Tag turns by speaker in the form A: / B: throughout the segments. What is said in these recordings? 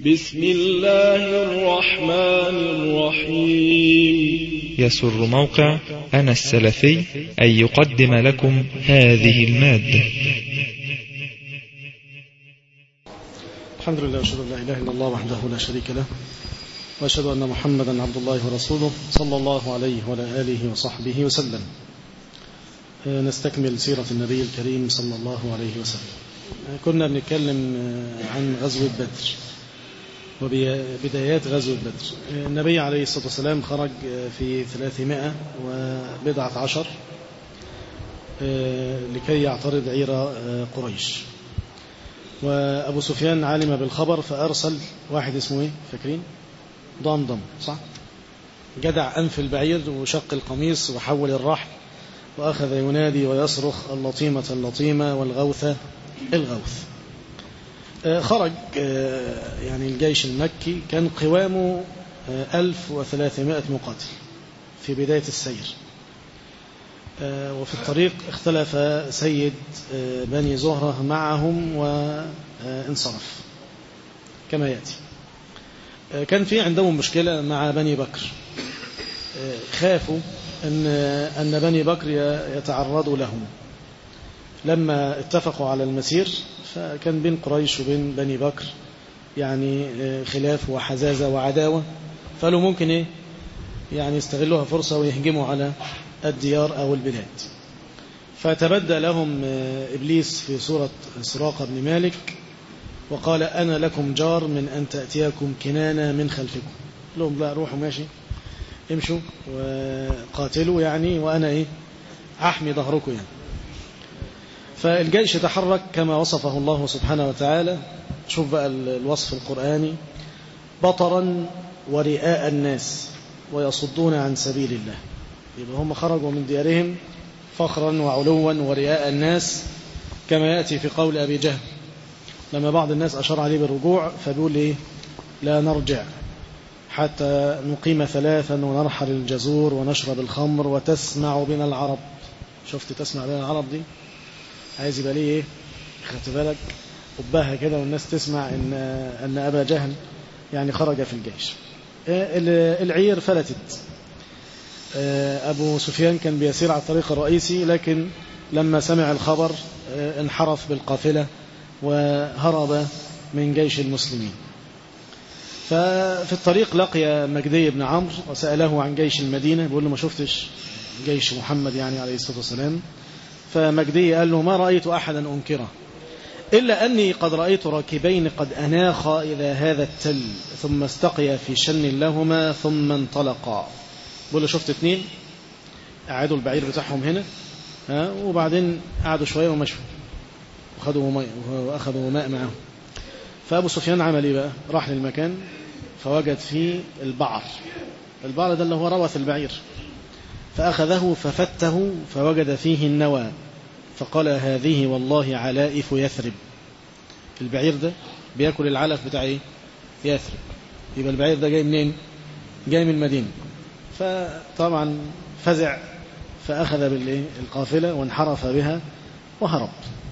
A: بسم الله الرحمن الرحيم
B: يسر موقع أنا السلفي أن يقدم لكم هذه المادة
C: الحمد لله وأشهد أن لا إله إلا الله وحده لا شريك له وأشهد أن محمدا عبد الله ورسوله صلى الله عليه وعلى آله وصحبه وسلم نستكمل سيرة النبي الكريم صلى الله عليه وسلم كنا بنتكلم عن غزوة بدر وبدايات غزوة بدر النبي عليه الصلاة والسلام خرج في ثلاثمائة وبضعة عشر لكي يعترض عير قريش وأبو سفيان علم بالخبر فأرسل واحد اسمه ايه فاكرين ضمضم صح جدع أنف البعير وشق القميص وحول الرحل وأخذ ينادي ويصرخ اللطيمة اللطيمة والغوثة الغوث خرج يعني الجيش المكي كان قوامه 1300 مقاتل في بداية السير وفي الطريق اختلف سيد بني زهرة معهم وانصرف كما يأتي كان في عندهم مشكلة مع بني بكر خافوا أن, أن بني بكر يتعرضوا لهم لما اتفقوا على المسير فكان بين قريش وبين بني بكر يعني خلاف وحزازة وعداوة فقالوا ممكن ايه يعني يستغلوها فرصة ويهجموا على الديار أو البلاد فتبدى لهم إبليس في صورة سراقة بن مالك وقال أنا لكم جار من أن تأتيكم كنانة من خلفكم لهم لا روحوا ماشي امشوا وقاتلوا يعني وأنا إيه أحمي ظهركم يعني فالجيش تحرك كما وصفه الله سبحانه وتعالى شوف بقى الوصف القرآني بطرا ورئاء الناس ويصدون عن سبيل الله يبقى هم خرجوا من ديارهم فخرا وعلوا ورئاء الناس كما يأتي في قول أبي جهل لما بعض الناس أشار عليه بالرجوع فبيقول إيه لا نرجع حتى نقيم ثلاثا ونرحل الجزور ونشرب الخمر وتسمع بنا العرب شفت تسمع بنا العرب دي عايز يبقى ليه ايه خدت بالك قبها كده والناس تسمع ان ان ابا جهل يعني خرج في الجيش العير فلتت ابو سفيان كان بيسير على الطريق الرئيسي لكن لما سمع الخبر انحرف بالقافله وهرب من جيش المسلمين ففي الطريق لقي مجدي بن عمرو وسأله عن جيش المدينة بيقول له ما شفتش جيش محمد يعني عليه الصلاة والسلام فمجدي قال له ما رأيت أحدا أنكره إلا أني قد رأيت راكبين قد أناخا إلى هذا التل ثم استقيا في شن لهما ثم انطلقا بقول له شفت اثنين قعدوا البعير بتاعهم هنا ها وبعدين قعدوا شوية ومشوا وخدوا ماء وأخذوا ماء معهم فأبو سفيان عمل إيه بقى راح للمكان فوجد فيه البعر البعر ده اللي هو روث البعير فأخذه ففته فوجد فيه النوى فقال هذه والله علائف يثرب البعير ده بياكل العلف بتاع ايه يثرب يبقى البعير ده جاي منين جاي من المدينة فطبعا فزع فأخذ بالقافلة وانحرف بها وهرب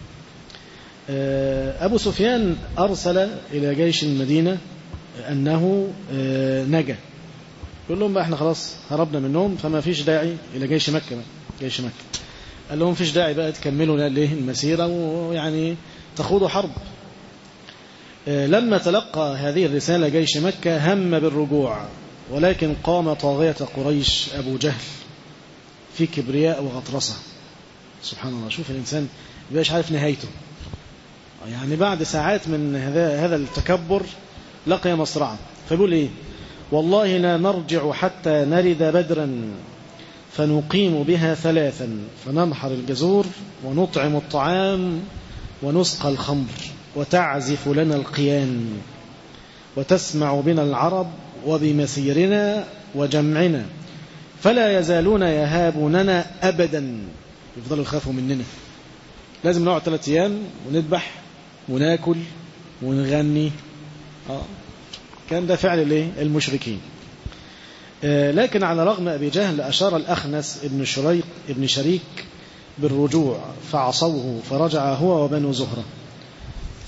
C: أبو سفيان أرسل إلى جيش المدينة أنه نجا يقول لهم بقى احنا خلاص هربنا منهم فما فيش داعي إلى جيش مكة بقى. جيش مكة قال لهم فيش داعي بقى تكملوا ليه المسيرة ويعني تخوضوا حرب لما تلقى هذه الرسالة جيش مكة هم بالرجوع ولكن قام طاغية قريش أبو جهل في كبرياء وغطرسة سبحان الله شوف الإنسان مبقاش عارف نهايته يعني بعد ساعات من هذا هذا التكبر لقي مصرعا فيقول ايه والله لا نرجع حتى نرد بدرا فنقيم بها ثلاثا فننحر الجزور ونطعم الطعام ونسقى الخمر وتعزف لنا القيان وتسمع بنا العرب وبمسيرنا وجمعنا فلا يزالون يهابوننا أبدا يفضلوا يخافوا مننا لازم نقعد ثلاثة أيام ونذبح وناكل ونغني آه. كان ده فعل الايه المشركين آه لكن على رغم أبي جهل أشار الأخنس ابن شريق ابن شريك بالرجوع فعصوه فرجع هو وبنو زهرة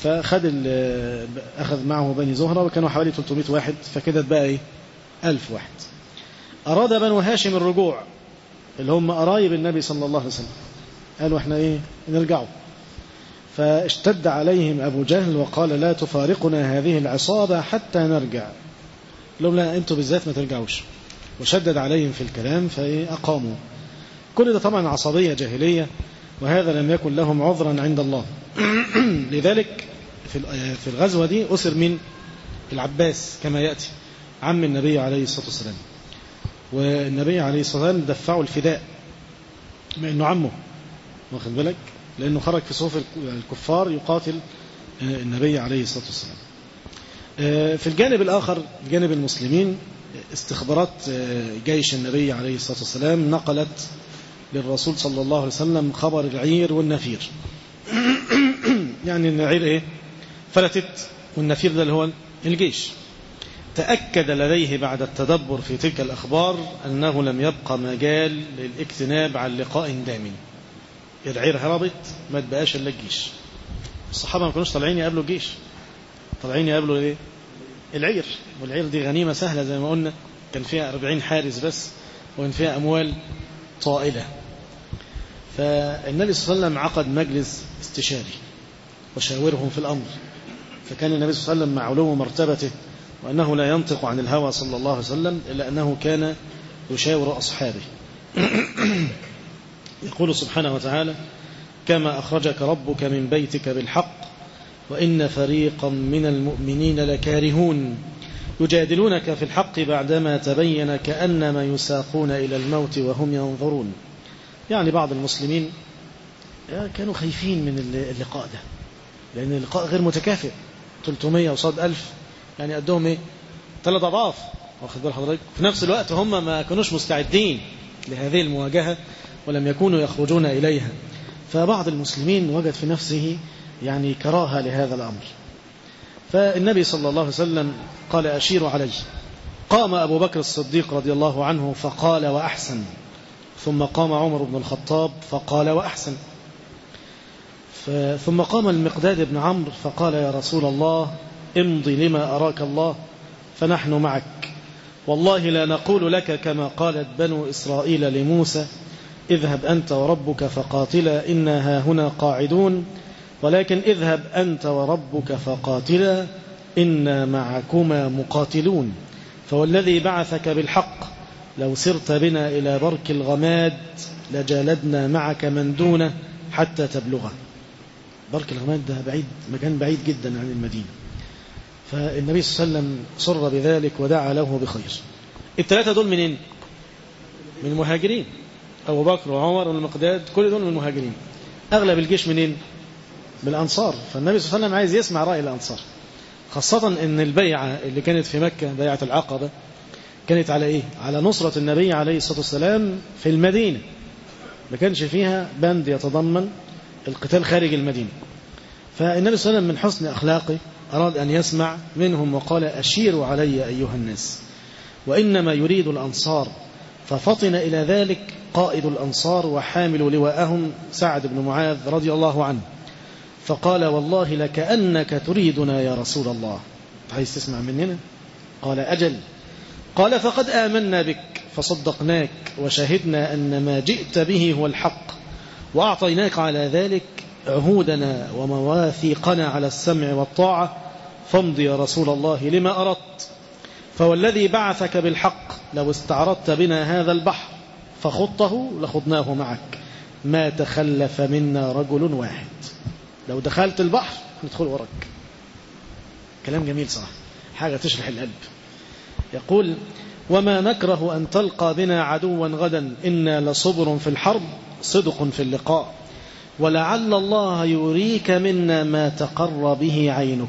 C: فخد أخذ معه بني زهرة وكانوا حوالي 300 واحد فكده بقى إيه 1000 واحد أراد بنو هاشم الرجوع اللي هم قرايب النبي صلى الله عليه وسلم قالوا احنا ايه نرجعوا فاشتد عليهم أبو جهل وقال لا تفارقنا هذه العصابة حتى نرجع لهم لا انتوا بالذات ما ترجعوش وشدد عليهم في الكلام فأقاموا كل ده طبعا عصبية جاهلية وهذا لم يكن لهم عذرا عند الله لذلك في الغزوة دي أسر من العباس كما يأتي عم النبي عليه الصلاة والسلام والنبي عليه الصلاة والسلام دفعوا الفداء مع أنه عمه واخد بالك لأنه خرج في صوف الكفار يقاتل النبي عليه الصلاة والسلام في الجانب الآخر جانب المسلمين استخبارات جيش النبي عليه الصلاة والسلام نقلت للرسول صلى الله عليه وسلم خبر العير والنفير يعني العير ايه فلتت والنفير ده اللي هو الجيش تأكد لديه بعد التدبر في تلك الأخبار أنه لم يبقى مجال للاجتناب عن لقاء دام العير هربت ما تبقاش إلا الجيش الصحابة ما كانوش طالعين يقابلوا الجيش طالعين يقابلوا ايه العير والعير دي غنيمة سهلة زي ما قلنا كان فيها أربعين حارس بس وكان فيها أموال طائلة فالنبي صلى الله عليه وسلم عقد مجلس استشاري وشاورهم في الأمر فكان النبي صلى الله عليه وسلم مع علو مرتبته وأنه لا ينطق عن الهوى صلى الله عليه وسلم إلا أنه كان يشاور أصحابه يقول سبحانه وتعالى كما أخرجك ربك من بيتك بالحق وإن فريقا من المؤمنين لكارهون يجادلونك في الحق بعدما تبين كأنما يساقون إلى الموت وهم ينظرون يعني بعض المسلمين كانوا خايفين من اللقاء ده لأن اللقاء غير متكافئ 300 وصاد 1000 يعني قدهم ايه ثلاث أضعاف واخد بال حضرتك في نفس الوقت هم ما كانوش مستعدين لهذه المواجهة ولم يكونوا يخرجون إليها فبعض المسلمين وجد في نفسه يعني كراهة لهذا الأمر فالنبي صلى الله عليه وسلم قال أشير علي قام أبو بكر الصديق رضي الله عنه فقال وأحسن ثم قام عمر بن الخطاب فقال وأحسن ثم قام المقداد بن عمرو فقال يا رسول الله امضي لما أراك الله فنحن معك والله لا نقول لك كما قالت بنو إسرائيل لموسى اذهب أنت وربك فقاتلا إنا ها هنا قاعدون ولكن اذهب أنت وربك فقاتلا إنا معكما مقاتلون فوالذي بعثك بالحق لو سرت بنا إلى برك الغماد لجالدنا معك من دونه حتى تبلغه برك الغماد ده بعيد مكان بعيد جدا عن المدينة فالنبي صلى الله عليه وسلم صر بذلك ودعا له بخير الثلاثة دول منين من المهاجرين أبو بكر وعمر والمقداد كل دول من المهاجرين أغلب الجيش منين من الأنصار فالنبي صلى الله عليه وسلم عايز يسمع رأي الأنصار خاصة أن البيعة اللي كانت في مكة بيعة العقبة كانت على إيه على نصرة النبي عليه الصلاة والسلام في المدينة ما كانش فيها بند يتضمن القتال خارج المدينة فالنبي صلى الله عليه وسلم من حسن أخلاقه أراد أن يسمع منهم وقال أشيروا علي أيها الناس وإنما يريد الأنصار ففطن إلى ذلك قائد الأنصار وحامل لواءهم سعد بن معاذ رضي الله عنه فقال والله لكأنك تريدنا يا رسول الله عايز تسمع مننا قال أجل قال فقد آمنا بك فصدقناك وشهدنا أن ما جئت به هو الحق وأعطيناك على ذلك عهودنا ومواثيقنا على السمع والطاعة فامض يا رسول الله لما أردت فوالذي بعثك بالحق لو استعرضت بنا هذا البحر فخطه لخضناه معك ما تخلف منا رجل واحد لو دخلت البحر ندخل وراك كلام جميل صح حاجة تشرح القلب يقول وما نكره أن تلقى بنا عدوا غدا إنا لصبر في الحرب صدق في اللقاء ولعل الله يريك منا ما تقر به عينك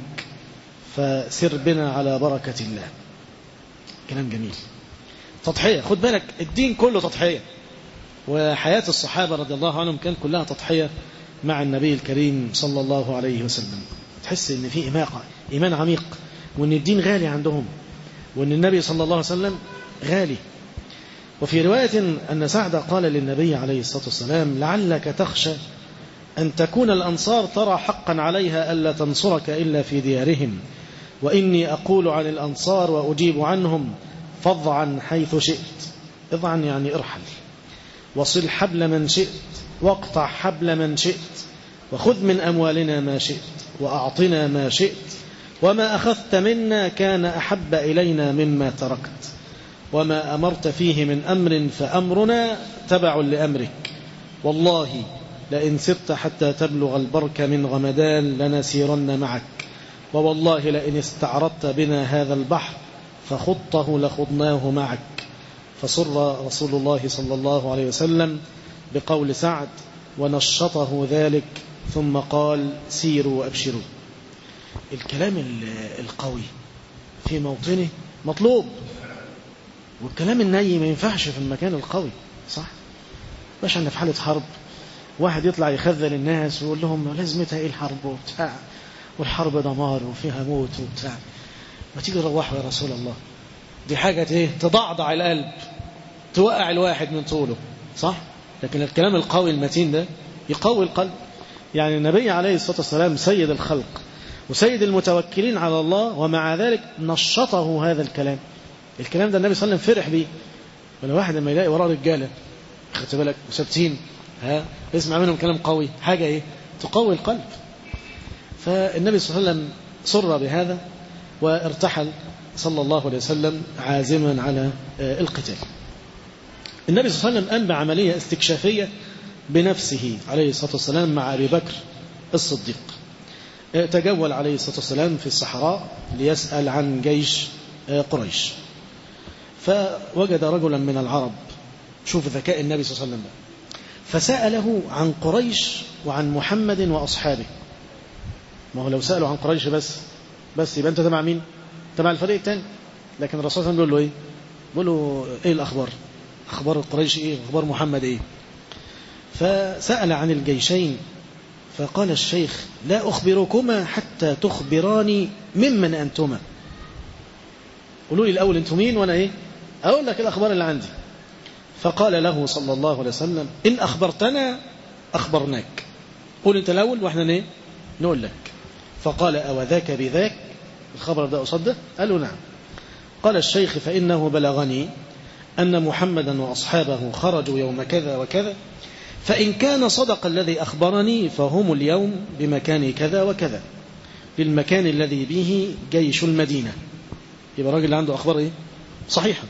C: فسر بنا على بركة الله كلام جميل تضحية خد بالك الدين كله تضحية وحياة الصحابة رضي الله عنهم كان كلها تضحية مع النبي الكريم صلى الله عليه وسلم تحس ان في إماقة إيمان عميق وان الدين غالي عندهم وان النبي صلى الله عليه وسلم غالي وفي رواية أن سعد قال للنبي عليه الصلاة والسلام لعلك تخشى أن تكون الأنصار ترى حقا عليها ألا تنصرك إلا في ديارهم وإني أقول عن الأنصار وأجيب عنهم فضعا حيث شئت اضعا يعني ارحل وصل حبل من شئت واقطع حبل من شئت وخذ من أموالنا ما شئت وأعطنا ما شئت وما أخذت منا كان أحب إلينا مما تركت وما أمرت فيه من أمر فأمرنا تبع لأمرك والله لئن سرت حتى تبلغ البرك من غمدان لنسيرن معك ووالله لئن استعرضت بنا هذا البحر فخطه لخضناه معك فسر رسول الله صلى الله عليه وسلم بقول سعد ونشطه ذلك ثم قال سيروا وأبشروا الكلام القوي في موطنه مطلوب والكلام الني ما ينفعش في المكان القوي صح باش عندنا في حالة حرب واحد يطلع يخذل الناس ويقول لهم لازمتها ايه الحرب وبتاع والحرب دمار وفيها موت وبتاع ما تيجي نروحوا يا رسول الله دي حاجة ايه تضعضع القلب توقع الواحد من طوله صح لكن الكلام القوي المتين ده يقوي القلب يعني النبي عليه الصلاة والسلام سيد الخلق وسيد المتوكلين على الله ومع ذلك نشطه هذا الكلام الكلام ده النبي صلى الله عليه وسلم فرح بيه ولا واحد لما يلاقي وراه رجاله خدت بالك وثابتين ها يسمع منهم كلام قوي حاجه ايه تقوي القلب فالنبي صلى الله عليه وسلم سر بهذا وارتحل صلى الله عليه وسلم عازما على القتال النبي صلى الله عليه وسلم قام بعمليه استكشافيه بنفسه عليه الصلاه والسلام مع ابي بكر الصديق تجول عليه الصلاه والسلام في الصحراء ليسال عن جيش قريش فوجد رجلا من العرب شوف ذكاء النبي صلى الله عليه وسلم فسأله عن قريش وعن محمد وأصحابه ما هو لو سأله عن قريش بس بس يبقى أنت تبع مين تبع الفريق الثاني لكن الرسول صلى الله عليه وسلم بيقول له إيه بيقول له إيه الأخبار أخبار قريش إيه أخبار محمد إيه فسأل عن الجيشين فقال الشيخ لا أخبركما حتى تخبراني ممن أنتما قولوا لي الأول أنتم مين وأنا إيه أقول لك الأخبار اللي عندي فقال له صلى الله عليه وسلم إن أخبرتنا أخبرناك قول أنت الأول وإحنا إيه نقول لك فقال أو ذاك بذاك الخبر ده أصده قال له نعم قال الشيخ فإنه بلغني أن محمدا وأصحابه خرجوا يوم كذا وكذا فإن كان صدق الذي أخبرني فهم اليوم بمكان كذا وكذا للمكان الذي به جيش المدينة يبقى الراجل عنده أخبار إيه؟ صحيحة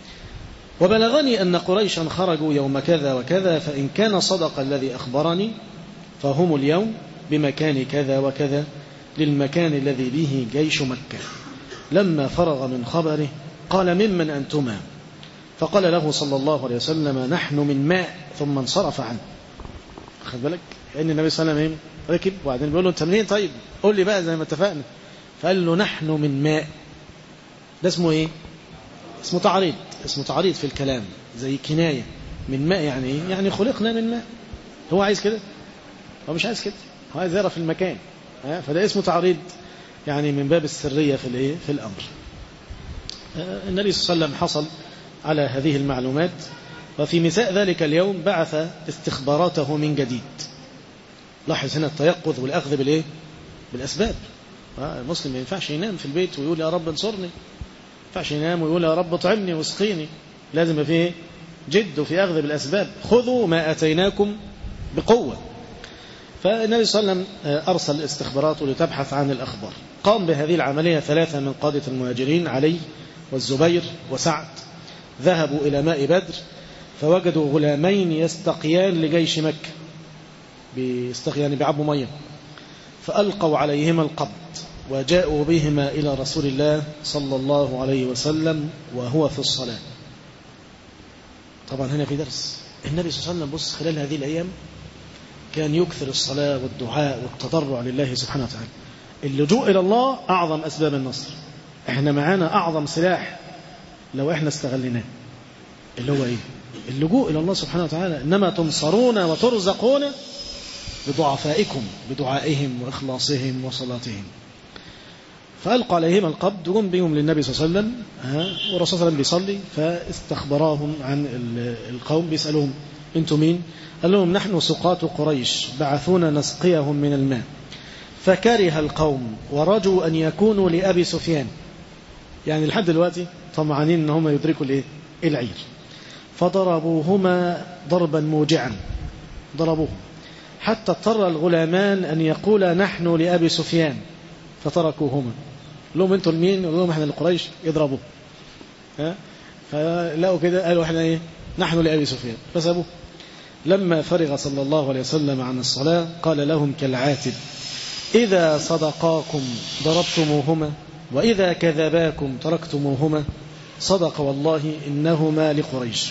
C: وبلغني أن قريشا خرجوا يوم كذا وكذا فإن كان صدق الذي أخبرني فهم اليوم بمكان كذا وكذا للمكان الذي به جيش مكة لما فرغ من خبره قال ممن أنتما فقال له صلى الله عليه وسلم نحن من ماء ثم انصرف عنه خد بالك لأن النبي صلى الله عليه وسلم ركب وبعدين بيقول له أنت منين طيب قول لي بقى زي ما اتفقنا فقال له نحن من ماء ده اسمه ايه اسمه تعريض اسمه تعريض في الكلام زي كناية من ماء يعني ايه يعني خلقنا من ماء هو عايز كده هو مش عايز كده هو عايز يعرف المكان فده اسمه تعريض يعني من باب السرية في الايه في الأمر النبي صلى الله عليه وسلم حصل على هذه المعلومات وفي مساء ذلك اليوم بعث استخباراته من جديد لاحظ هنا التيقظ والأخذ بالإيه؟ بالأسباب المسلم ما ينفعش ينام في البيت ويقول يا رب انصرني ما ينفعش ينام ويقول يا رب اطعمني واسقيني لازم فيه جد وفي أخذ بالأسباب خذوا ما أتيناكم بقوة فالنبي صلى الله عليه وسلم أرسل استخباراته لتبحث عن الأخبار قام بهذه العملية ثلاثة من قادة المهاجرين علي والزبير وسعد ذهبوا إلى ماء بدر فوجدوا غلامين يستقيان لجيش مكة بيستقيان بيعبوا مية فألقوا عليهما القبض وجاءوا بهما إلى رسول الله صلى الله عليه وسلم وهو في الصلاة طبعا هنا في درس النبي صلى الله عليه وسلم بص خلال هذه الأيام كان يكثر الصلاة والدعاء والتضرع لله سبحانه وتعالى اللجوء إلى الله أعظم أسباب النصر احنا معانا أعظم سلاح لو احنا استغلناه اللي هو ايه اللجوء إلى الله سبحانه وتعالى إنما تنصرون وترزقون بضعفائكم بدعائهم وإخلاصهم وصلاتهم فألقى عليهم القبض وقم بهم للنبي صلى الله عليه وسلم والرسول صلى الله عليه وسلم بيصلي فاستخبراهم عن القوم بيسألهم انتم مين قال لهم نحن سقاة قريش بعثونا نسقيهم من الماء فكره القوم ورجوا أن يكونوا لأبي سفيان يعني لحد دلوقتي طمعانين ان هم يدركوا الايه العير فضربوهما ضربا موجعا ضربوهم حتى اضطر الغلامان أن يقول نحن لأبي سفيان فتركوهما لهم انتوا لمين لهم احنا لقريش يضربوه ها فلقوا كده قالوا احنا ايه نحن لأبي سفيان فسابوه لما فرغ صلى الله عليه وسلم عن الصلاة قال لهم كالعاتب إذا صدقاكم ضربتموهما وإذا كذباكم تركتموهما صدق والله إنهما لقريش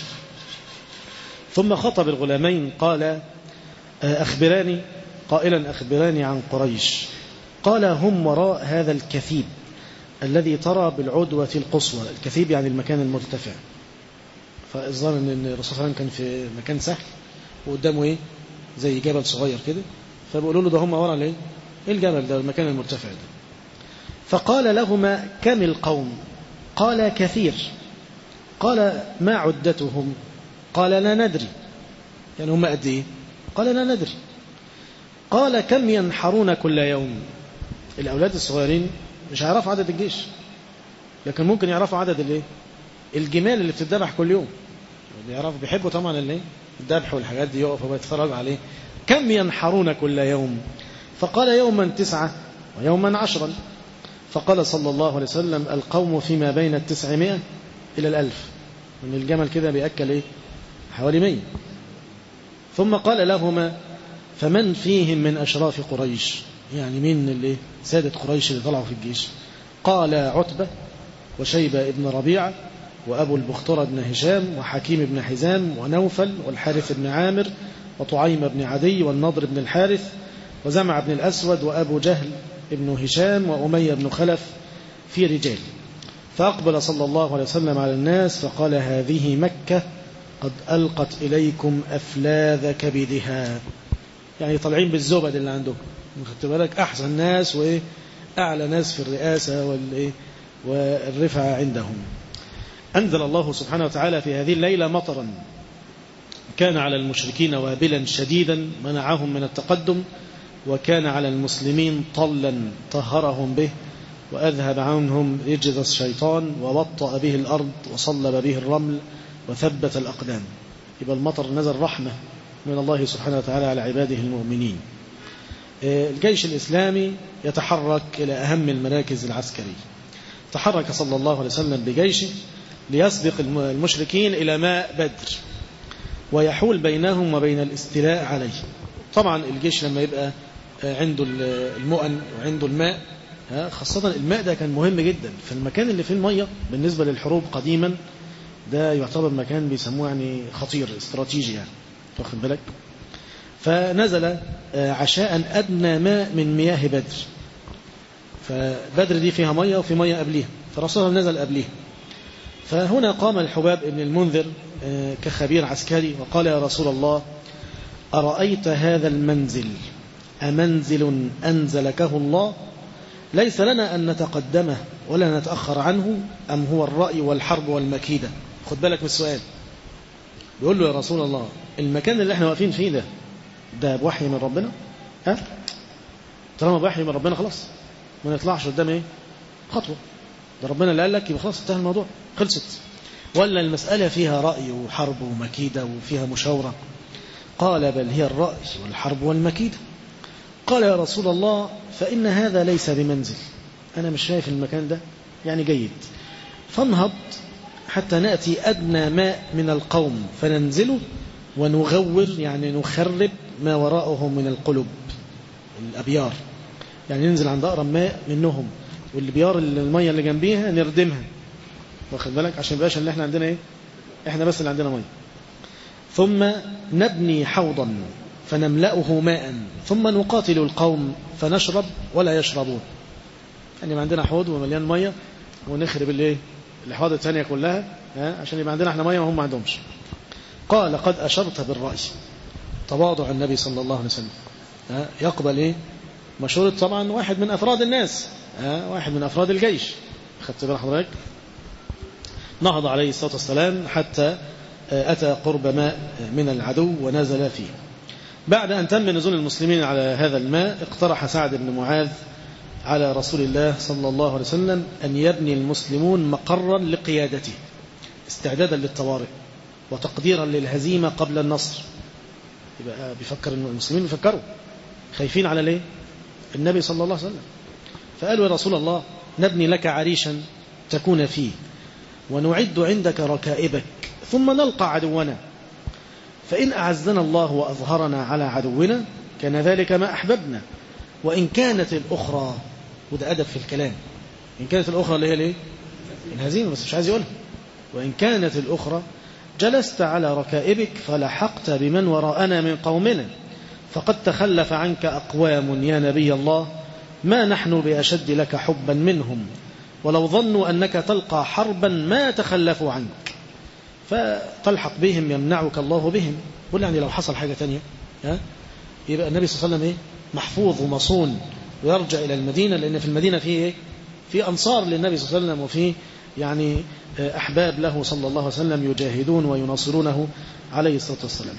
C: ثم خطب الغلامين قال أخبراني قائلا أخبراني عن قريش قال هم وراء هذا الكثيب الذي ترى بالعدوة القصوى الكثيب يعني المكان المرتفع فالظاهر ان الرسول صلى الله عليه وسلم كان في مكان سهل وقدامه ايه زي جبل صغير كده فبيقولوا له ده هم ورا الايه ايه الجبل ده المكان المرتفع ده فقال لهما كم القوم قال كثير قال ما عدتهم قال لا ندري يعني هم قد ايه قال لا ندري قال كم ينحرون كل يوم الأولاد الصغيرين مش هيعرفوا عدد الجيش لكن ممكن يعرفوا عدد الايه الجمال اللي بتتذبح كل يوم بيعرفوا بيحبوا طبعا الايه الذبح والحاجات دي يقفوا ويتفرجوا عليه كم ينحرون كل يوم فقال يوما تسعة ويوما عشرا فقال صلى الله عليه وسلم القوم فيما بين التسعمائة إلى الألف من الجمل كده بيأكل إيه حوالي مية ثم قال لهما فمن فيهم من أشراف قريش يعني مين اللي سادة قريش اللي طلعوا في الجيش قال عتبة وشيبة ابن ربيعة وأبو البخترة بن هشام وحكيم بن حزام ونوفل والحارث بن عامر وطعيم بن عدي والنضر بن الحارث وزمع بن الأسود وأبو جهل ابن هشام وأمية بن خلف في رجال فأقبل صلى الله عليه وسلم على الناس فقال هذه مكة قد ألقت إليكم أفلاذ كبدها يعني طالعين بالزبد اللي عندكم خدت بالك أحسن ناس وإيه أعلى ناس في الرئاسة والإيه والرفعة عندهم أنزل الله سبحانه وتعالى في هذه الليلة مطرا كان على المشركين وابلا شديدا منعهم من التقدم وكان على المسلمين طلا طهرهم به وأذهب عنهم رجز الشيطان ووطأ به الأرض وصلب به الرمل وثبت الأقدام يبقى المطر نزل رحمة من الله سبحانه وتعالى على عباده المؤمنين الجيش الإسلامي يتحرك إلى أهم المراكز العسكرية تحرك صلى الله عليه وسلم بجيشه ليسبق المشركين إلى ماء بدر ويحول بينهم وبين الاستيلاء عليه طبعا الجيش لما يبقى عنده المؤن وعنده الماء خاصة الماء ده كان مهم جدا فالمكان اللي فيه المية بالنسبة للحروب قديما ده يعتبر مكان بيسموه يعني خطير استراتيجي يعني واخد بالك فنزل عشاء أدنى ماء من مياه بدر فبدر دي فيها مية وفي مية قبليها فرسولها نزل قبليها فهنا قام الحباب ابن المنذر كخبير عسكري وقال يا رسول الله أرأيت هذا المنزل أمنزل أنزلكه الله ليس لنا أن نتقدمه ولا نتأخر عنه أم هو الرأي والحرب والمكيدة خد بالك من السؤال بيقول له يا رسول الله المكان اللي احنا واقفين فيه ده ده بوحي من ربنا ها طالما بوحي من ربنا خلاص ما نطلعش قدام ايه خطوة ده ربنا اللي قال لك يبقى خلاص انتهى الموضوع خلصت ولا المسألة فيها رأي وحرب ومكيدة وفيها مشاورة قال بل هي الرأي والحرب والمكيدة قال يا رسول الله فإن هذا ليس بمنزل أنا مش شايف المكان ده يعني جيد فانهض حتى نأتي أدنى ماء من القوم فننزله ونغور يعني نخرب ما وراءهم من القلب الأبيار يعني ننزل عند أقرب ماء منهم والبيار المية اللي جنبيها نردمها واخد بالك عشان يبقاش اللي احنا عندنا ايه احنا بس اللي عندنا مية ثم نبني حوضا فنملأه ماء ثم نقاتل القوم فنشرب ولا يشربون يعني ما عندنا حوض ومليان مية ونخرب الايه الحوض الثانية كلها ها عشان يبقى عندنا احنا مية وهم ما عندهمش قال قد أشرت بالرأي تواضع النبي صلى الله عليه وسلم ها يقبل ايه مشورة طبعا واحد من أفراد الناس ها واحد من أفراد الجيش خدت بال حضرتك نهض عليه الصلاة والسلام حتى أتى قرب ماء من العدو ونزل فيه بعد أن تم نزول المسلمين على هذا الماء اقترح سعد بن معاذ على رسول الله صلى الله عليه وسلم أن يبني المسلمون مقرا لقيادته استعدادا للطوارئ وتقديرا للهزيمة قبل النصر يبقى بيفكر المسلمين بيفكروا خايفين على ليه النبي صلى الله عليه وسلم فقالوا يا رسول الله نبني لك عريشا تكون فيه ونعد عندك ركائبك ثم نلقى عدونا فإن أعزنا الله وأظهرنا على عدونا كان ذلك ما أحببنا وإن كانت الأخرى وده أدب في الكلام إن كانت الأخرى اللي هي ليه الهزيمة بس مش عايز يقولها وإن كانت الأخرى جلست على ركائبك فلحقت بمن وراءنا من قومنا فقد تخلف عنك أقوام يا نبي الله ما نحن بأشد لك حبا منهم ولو ظنوا أنك تلقى حربا ما تخلفوا عنك فتلحق بهم يمنعك الله بهم قل يعني لو حصل حاجة تانية ها يبقى النبي صلى الله عليه وسلم إيه؟ محفوظ ومصون ويرجع إلى المدينة لأن في المدينة فيه إيه؟ في أنصار للنبي صلى الله عليه وسلم وفي يعني أحباب له صلى الله عليه وسلم يجاهدون ويناصرونه عليه الصلاة والسلام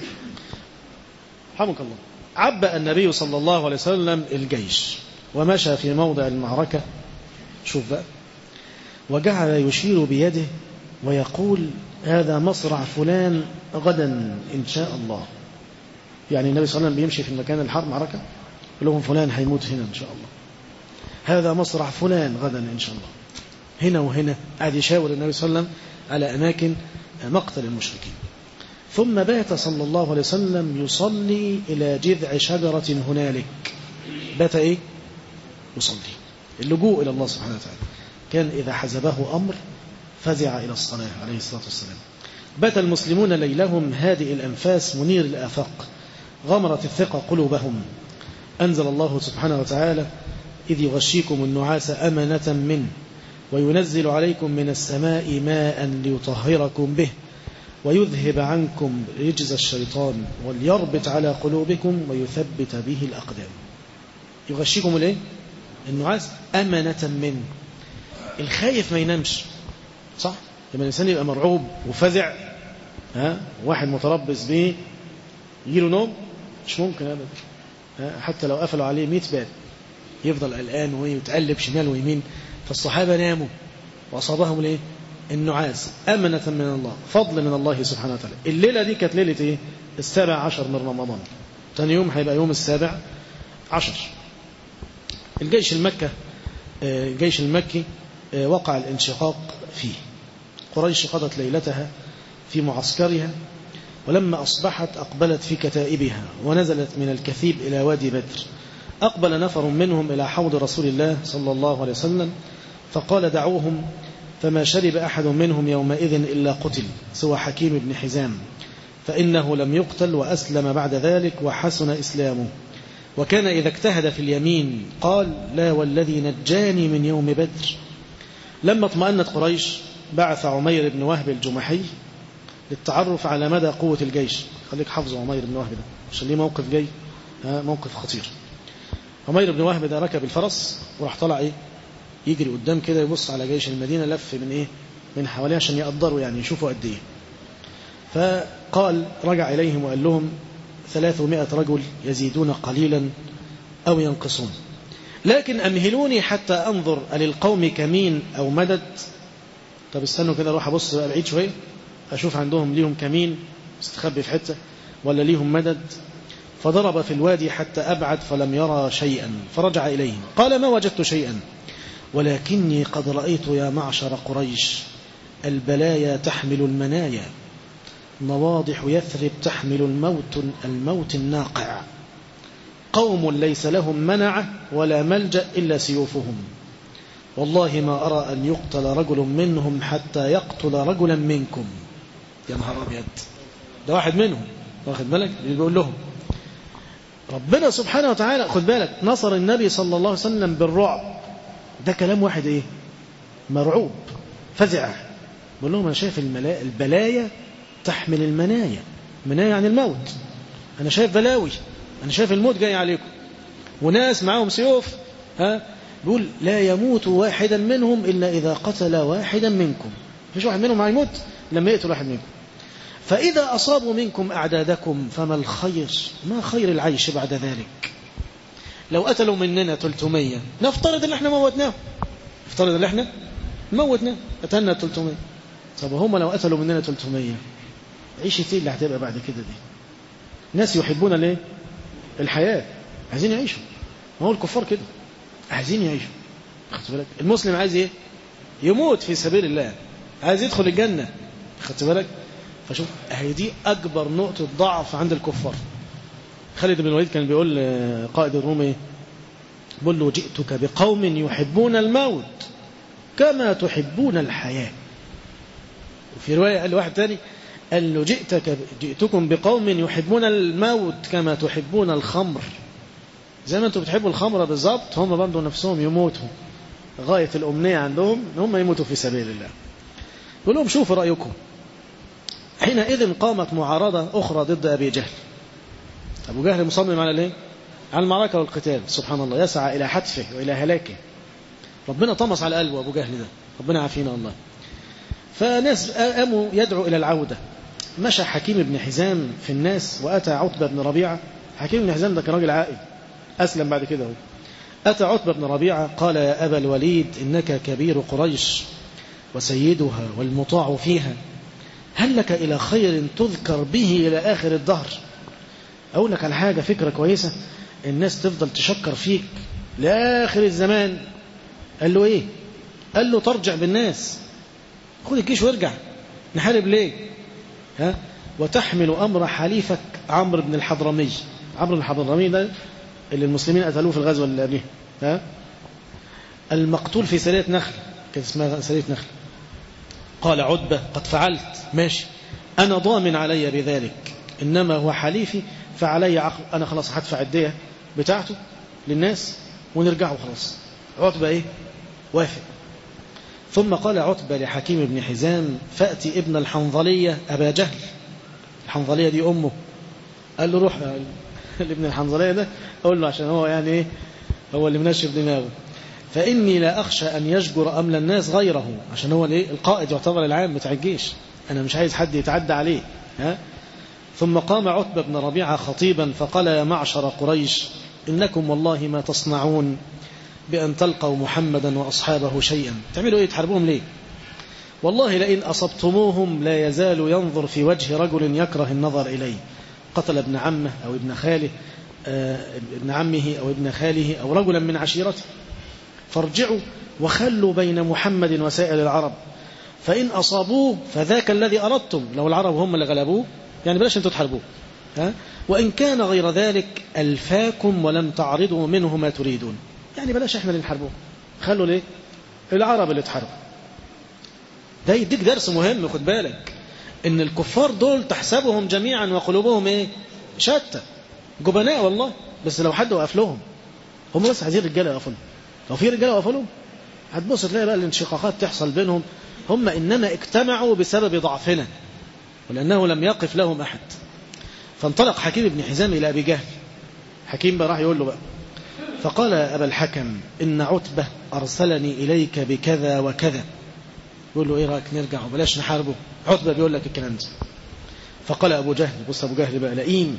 C: حمك الله عبأ النبي صلى الله عليه وسلم الجيش ومشى في موضع المعركة شوف بقى وجعل يشير بيده ويقول هذا مصرع فلان غدا إن شاء الله يعني النبي صلى الله عليه وسلم بيمشي في المكان الحرب معركة يقول لهم فلان هيموت هنا إن شاء الله هذا مصرع فلان غدا إن شاء الله هنا وهنا قاعد يشاور النبي صلى الله عليه وسلم على أماكن مقتل المشركين ثم بات صلى الله عليه وسلم يصلي إلى جذع شجرة هنالك بات إيه؟ يصلي اللجوء إلى الله سبحانه وتعالى كان إذا حزبه أمر فزع إلى الصلاة عليه الصلاة والسلام بات المسلمون ليلهم هادئ الأنفاس منير الآفاق غمرت الثقة قلوبهم أنزل الله سبحانه وتعالى إذ يغشيكم النعاس أمنة منه وينزل عليكم من السماء ماء ليطهركم به ويذهب عنكم رجز الشيطان وليربط على قلوبكم ويثبت به الأقدام يغشيكم الايه النعاس أمنة منه الخايف ما ينامش صح لما الإنسان يبقى مرعوب وفزع ها واحد متربص به يجيله نوم مش ممكن أبدا ها حتى لو قفلوا عليه 100 باب يفضل قلقان ويتقلب شمال ويمين فالصحابة ناموا وأصابهم الايه النعاس أمنة من الله فضل من الله سبحانه وتعالى الليلة دي كانت ليلة إيه السابع عشر من رمضان تاني يوم هيبقى يوم السابع عشر الجيش المكة الجيش المكي وقع الانشقاق فيه قريش قضت ليلتها في معسكرها ولما أصبحت أقبلت في كتائبها ونزلت من الكثيب إلى وادي بدر أقبل نفر منهم إلى حوض رسول الله صلى الله عليه وسلم فقال دعوهم فما شرب أحد منهم يومئذ إلا قتل سوى حكيم بن حزام فإنه لم يقتل وأسلم بعد ذلك وحسن إسلامه وكان إذا اجتهد في اليمين قال لا والذي نجاني من يوم بدر لما اطمأنت قريش بعث عمير بن وهب الجمحي للتعرف على مدى قوة الجيش خليك حافظ عمير بن وهب ده عشان ليه موقف جاي ها موقف خطير عمير بن وهب ده ركب الفرس وراح طلع ايه يجري قدام كده يبص على جيش المدينة لف من ايه من حواليه عشان يقدروا يعني يشوفوا قد ايه فقال رجع إليهم وقال لهم ثلاثمائة رجل يزيدون قليلا أو ينقصون لكن أمهلوني حتى أنظر للقوم كمين أو مدد طب استنوا كده اروح أبص بقى بعيد شوية أشوف عندهم ليهم كمين استخبي في حتة ولا ليهم مدد فضرب في الوادي حتى أبعد فلم يرى شيئا فرجع إليهم قال ما وجدت شيئا ولكني قد رأيت يا معشر قريش البلايا تحمل المنايا نواضح يثرب تحمل الموت الموت الناقع قوم ليس لهم منعة ولا ملجأ إلا سيوفهم والله ما أرى أن يقتل رجل منهم حتى يقتل رجلا منكم يا نهار أبيض ده واحد منهم واخد بالك اللي بيقول لهم ربنا سبحانه وتعالى خد بالك نصر النبي صلى الله عليه وسلم بالرعب ده كلام واحد ايه مرعوب فزع بقول لهم انا شايف البلايا تحمل المنايا منايا يعني الموت انا شايف بلاوي انا شايف الموت جاي عليكم وناس معاهم سيوف ها بيقول لا يموت واحدا منهم الا اذا قتل واحدا منكم مفيش واحد منهم هيموت لما يقتل واحد منكم فإذا أصابوا منكم أعدادكم فما الخير ما خير العيش بعد ذلك لو قتلوا مننا 300 نفترض ان احنا موتناهم نفترض ان احنا موتناهم قتلنا 300 طب هم لو قتلوا مننا 300 عيشة ايه اللي هتبقى بعد كده دي ناس يحبون الايه الحياة عايزين يعيشوا ما هو الكفار كده عايزين يعيشوا خدت بالك المسلم عايز ايه يموت في سبيل الله عايز يدخل الجنة خدت بالك فشوف هي دي أكبر نقطة ضعف عند الكفار خالد بن الوليد كان بيقول قائد الروم ايه بيقول له جئتك بقوم يحبون الموت كما تحبون الحياة وفي رواية قال واحد تاني قال له جئتك جئتكم بقوم يحبون الموت كما تحبون الخمر زي ما انتم بتحبوا الخمر بالظبط هم برضه نفسهم يموتوا غاية الأمنية عندهم ان هم يموتوا في سبيل الله يقول لهم شوفوا رأيكم حينئذ قامت معارضة أخرى ضد أبي جهل أبو جهل مصمم على الايه؟ على المعركة والقتال سبحان الله يسعى إلى حتفه وإلى هلاكه ربنا طمس على قلبه أبو جهل ده ربنا عافينا الله فناس قاموا يدعو إلى العودة مشى حكيم بن حزام في الناس وأتى عتبة بن ربيعة حكيم بن حزام ده كان راجل عاقل أسلم بعد كده هو أتى عتبة بن ربيعة قال يا أبا الوليد إنك كبير قريش وسيدها والمطاع فيها هل لك إلى خير تذكر به إلى آخر الدهر أقول لك على حاجة فكرة كويسة الناس تفضل تشكر فيك لآخر الزمان قال له إيه قال له ترجع بالناس خد الجيش وارجع نحارب ليه ها وتحمل أمر حليفك عمرو بن الحضرمي عمرو بن الحضرمي ده اللي المسلمين قتلوه في الغزوة اللي قبلها ها المقتول في سرية نخل كانت اسمها سرية نخل قال عتبة قد فعلت ماشي أنا ضامن علي بذلك إنما هو حليفي فعلي عقل أنا خلاص هدفع الدية بتاعته للناس ونرجعوا خلاص عتبة إيه وافق ثم قال عتبة لحكيم بن حزام فأتي ابن الحنظلية أبا جهل الحنظلية دي أمه قال له روح لابن الحنظلية ده أقول له عشان هو يعني إيه هو اللي منشف دماغه فإني لا أخشى أن يشجر أمل الناس غيره عشان هو الايه القائد يعتبر العام بتاع الجيش أنا مش عايز حد يتعدى عليه ها ثم قام عتبة بن ربيعة خطيبا فقال يا معشر قريش إنكم والله ما تصنعون بأن تلقوا محمدا وأصحابه شيئا تعملوا إيه تحاربوهم ليه والله لئن أصبتموهم لا يزال ينظر في وجه رجل يكره النظر إليه قتل ابن عمه أو ابن خاله ابن عمه أو ابن خاله أو رجلا من عشيرته فارجعوا وخلوا بين محمد وسائر العرب فإن أصابوه فذاك الذي أردتم لو العرب هم اللي غلبوه يعني بلاش أنتوا تحاربوه ها؟ وإن كان غير ذلك ألفاكم ولم تعرضوا منه ما تريدون يعني بلاش احنا اللي نحاربوه خلوا ليه العرب اللي تحاربوا ده يديك درس مهم خد بالك ان الكفار دول تحسبهم جميعا وقلوبهم ايه شتى جبناء والله بس لو حد وقف لهم هم بس عايزين رجاله يقفوا لهم لو في رجاله وقفوا لهم هتبص تلاقي بقى الانشقاقات تحصل بينهم هم انما اجتمعوا بسبب ضعفنا ولانه لم يقف لهم احد فانطلق حكيم بن حزام الى ابي جهل حكيم بقى راح يقول له بقى فقال أبا الحكم إن عتبة أرسلني إليك بكذا وكذا يقول له إيه رأيك نرجع وبلاش نحاربه عتبة بيقول لك الكلام ده فقال أبو جهل بص أبو جهل بقى لئيم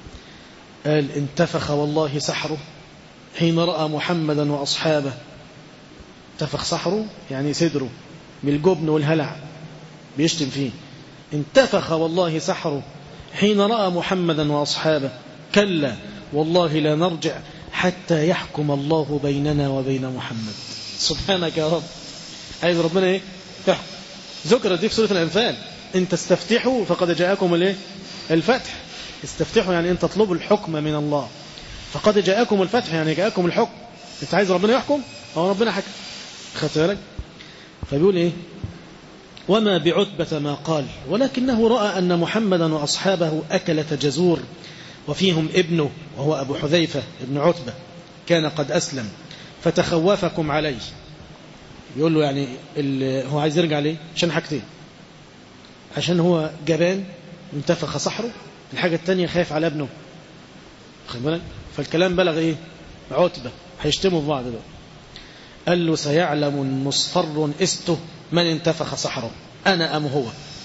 C: قال انتفخ والله سحره حين رأى محمدا وأصحابه انتفخ سحره يعني صدره بالجبن والهلع بيشتم فيه انتفخ والله سحره حين رأى محمدا وأصحابه كلا والله لا نرجع حتى يحكم الله بيننا وبين محمد سبحانك يا رب عايز ربنا ايه يحكم ذكر دي في سورة الأنفال إن تستفتحوا فقد جاءكم الايه الفتح استفتحوا يعني إن تطلبوا الحكم من الله فقد جاءكم الفتح يعني جاءكم الحكم انت عايز ربنا يحكم هو ربنا حكم خدت بالك فبيقول ايه وما بعتبة ما قال ولكنه رأى أن محمدا وأصحابه أكلة جزور وفيهم ابنه وهو أبو حذيفة ابن عتبة كان قد أسلم فتخوفكم عليه يقول له يعني هو عايز يرجع ليه عشان حاجتين عشان هو جبان انتفخ صحره الحاجة التانية خايف على ابنه خد بالك فالكلام بلغ ايه عتبة هيشتموا في بعض بقى قال له سيعلم مصفر استه من انتفخ صحره أنا أم هو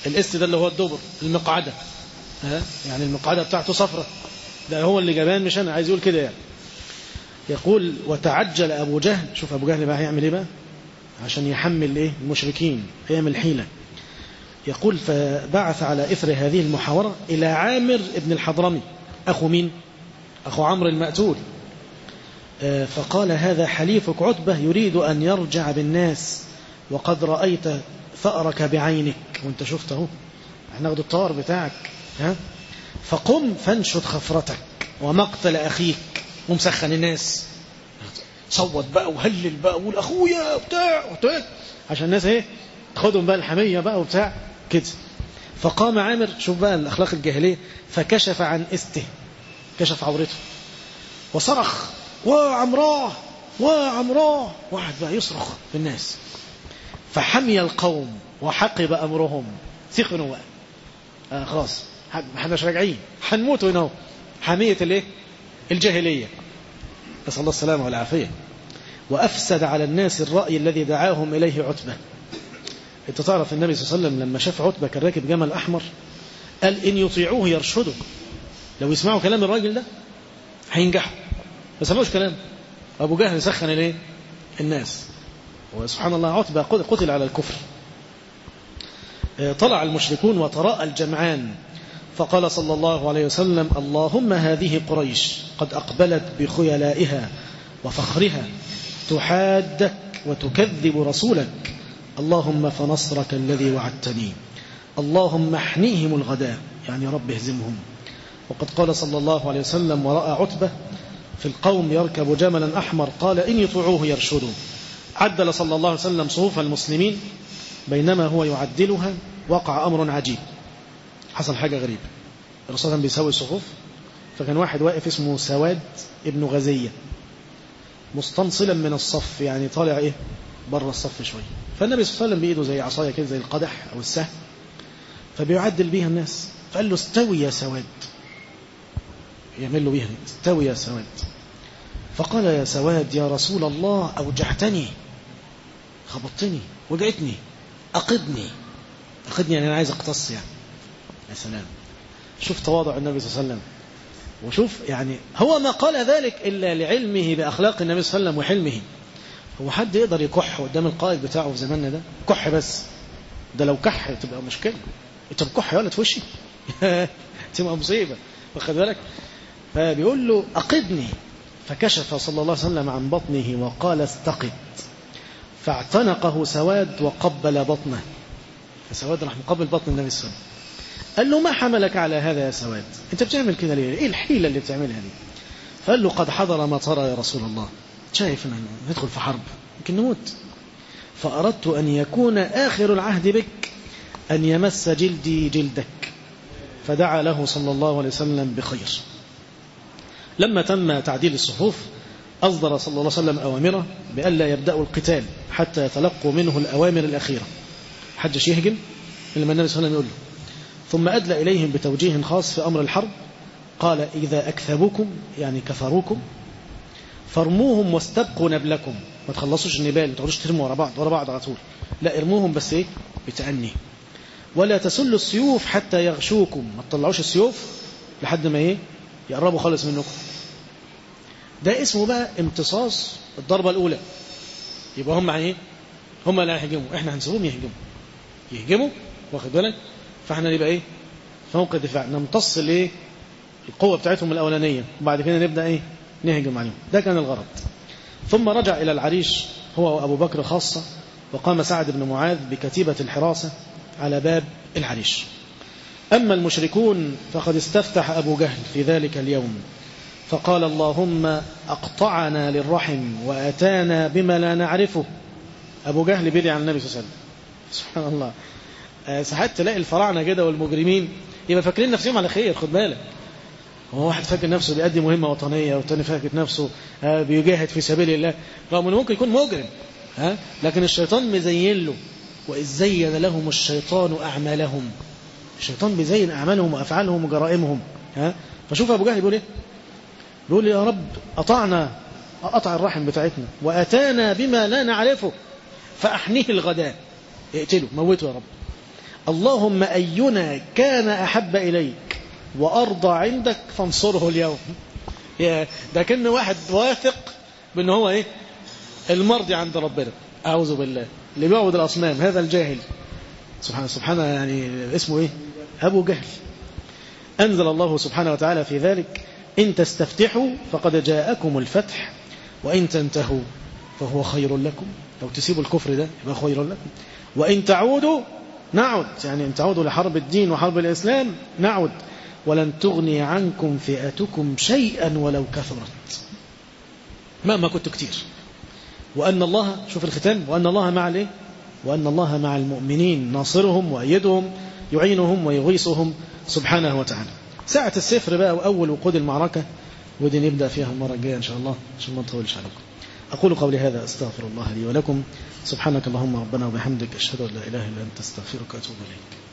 C: الاست ده اللي هو الدبر المقعدة ها يعني المقعدة بتاعته صفرة ده هو اللي جبان مش أنا عايز يقول كده يعني يقول وتعجل أبو جهل شوف أبو جهل بقى هيعمل إيه بقى عشان يحمل إيه المشركين يعمل حيلة يقول فبعث على إثر هذه المحاورة إلى عامر ابن الحضرمي أخو مين أخو عمرو المأتول فقال هذا حليفك عتبة يريد أن يرجع بالناس وقد رأيت ثأرك بعينك وانت شفته هناخد الطار بتاعك ها فقم فانشد خفرتك ومقتل أخيك ومسخن الناس صوت بقى وهلل بقى وقول أخويا وبتاع وبتاع عشان الناس ايه تاخدهم بقى الحمية بقى وبتاع كده فقام عامر شوف بقى الأخلاق الجاهلية فكشف عن استه كشف عورته وصرخ وعمراه وعمراه واحد بقى يصرخ في الناس فحمي القوم وحقب أمرهم سخنوا بقى آه خلاص احنا مش راجعين هنموتوا هنا حمية الايه الجاهلية نسأل الله السلامة والعافية وأفسد على الناس الرأي الذي دعاهم إليه عتبة انت تعرف النبي صلى الله عليه وسلم لما شاف عتبة كان راكب جمل أحمر قال إن يطيعوه يرشدوا لو يسمعوا كلام الراجل ده هينجحوا ما سمعوش كلام أبو جهل سخن الايه الناس وسبحان الله عتبة قتل على الكفر طلع المشركون وتراءى الجمعان فقال صلى الله عليه وسلم اللهم هذه قريش قد أقبلت بخيلائها وفخرها تحادك وتكذب رسولك اللهم فنصرك الذي وعدتني اللهم احنيهم الغداء يعني رب اهزمهم وقد قال صلى الله عليه وسلم ورأى عتبة في القوم يركب جملا أحمر قال إن يطيعوه يرشدوا عدل صلى الله عليه وسلم صفوف المسلمين بينما هو يعدلها وقع أمر عجيب حصل حاجة غريبة الرسول كان بيسوي الصفوف فكان واحد واقف اسمه سواد ابن غزية مستنصلا من الصف يعني طالع ايه بره الصف شوية فالنبي صلى الله عليه وسلم بإيده زي عصاية كده زي القدح أو السهم فبيعدل بيها الناس فقال له استوي يا سواد يعمل له بيها استوي يا سواد فقال يا سواد يا رسول الله أوجعتني خبطتني وجعتني أقدني أقدني يعني أنا عايز أقتص يعني يا سلام شوف تواضع النبي صلى الله عليه وسلم وشوف يعني هو ما قال ذلك إلا لعلمه بأخلاق النبي صلى الله عليه وسلم وحلمه هو حد يقدر يكح قدام القائد بتاعه في زماننا ده كح بس ده لو كح تبقى مشكلة انت بكح ولا في وشي تبقى مصيبة واخد بالك فبيقول له أقدني فكشف صلى الله عليه وسلم عن بطنه وقال استقد فاعتنقه سواد وقبل بطنه فسواد راح مقبل بطن النبي صلى الله عليه وسلم قال له ما حملك على هذا يا سواد انت بتعمل كده ليه ايه الحيلة اللي بتعملها دي فقال له قد حضر ما ترى يا رسول الله شايف ان ندخل في حرب يمكن نموت فأردت أن يكون آخر العهد بك أن يمس جلدي جلدك فدعا له صلى الله عليه وسلم بخير لما تم تعديل الصفوف أصدر صلى الله عليه وسلم أوامره بألا يبدأوا القتال حتى يتلقوا منه الأوامر الأخيرة حدش يهجم لما النبي صلى الله عليه وسلم يقول له ثم أدلى إليهم بتوجيه خاص في أمر الحرب قال إذا أكثبوكم يعني كفروكم فارموهم واستبقوا نبلكم ما تخلصوش النبال ما تقعدوش ترموا ورا بعض ورا بعض على طول لا ارموهم بس ايه بتأني ولا تسلوا السيوف حتى يغشوكم ما تطلعوش السيوف لحد ما ايه يقربوا خالص منكم ده اسمه بقى امتصاص الضربة الأولى يبقى هم ايه هم اللي هيهجموا احنا هنسيبهم يهجموا يهجموا واخد بالك فاحنا نبقى ايه فوق الدفاع نمتص الايه القوة بتاعتهم الأولانية وبعد كده نبدأ ايه نهجم عليهم ده كان الغرض ثم رجع إلى العريش هو وأبو بكر خاصة وقام سعد بن معاذ بكتيبة الحراسة على باب العريش أما المشركون فقد استفتح أبو جهل في ذلك اليوم فقال اللهم أقطعنا للرحم وأتانا بما لا نعرفه أبو جهل بيدي عن النبي صلى الله عليه وسلم سبحان الله ساعات تلاقي الفراعنة كده والمجرمين يبقى فاكرين نفسهم على خير خد بالك هو واحد فاكر نفسه بيأدي مهمة وطنية والتاني فاكر نفسه بيجاهد في سبيل الله رغم انه ممكن يكون مجرم ها لكن الشيطان مزين له وإذ زين لهم الشيطان أعمالهم الشيطان بيزين أعمالهم وأفعالهم وجرائمهم ها فشوف أبو جهل بيقول إيه بيقول يا رب أطعنا أطع الرحم بتاعتنا وأتانا بما لا نعرفه فأحنيه الغداء اقتله موته يا رب اللهم أينا كان أحب إليك وأرضى عندك فانصره اليوم يا ده كان واحد واثق بأنه هو إيه المرضي عند ربنا أعوذ بالله اللي بيعبد الأصنام هذا الجاهل سبحانه سبحانه يعني اسمه إيه أبو جهل أنزل الله سبحانه وتعالى في ذلك إن تستفتحوا فقد جاءكم الفتح وإن تنتهوا فهو خير لكم لو تسيبوا الكفر ده يبقى خير لكم وإن تعودوا نعد يعني إن تعودوا لحرب الدين وحرب الإسلام نعد ولن تغني عنكم فئتكم شيئا ولو كثرت مهما كنت كتير وأن الله شوف الختام وأن الله مع الايه وأن الله مع المؤمنين ناصرهم وأيدهم يعينهم ويغيثهم سبحانه وتعالى ساعة السفر بقى وأول وقود المعركة ودي نبدأ فيها المرة الجاية إن شاء الله عشان ما نطولش عليكم أقول قولي هذا أستغفر الله لي ولكم سبحانك اللهم ربنا وبحمدك أشهد أن لا إله إلا أنت أستغفرك وأتوب إليك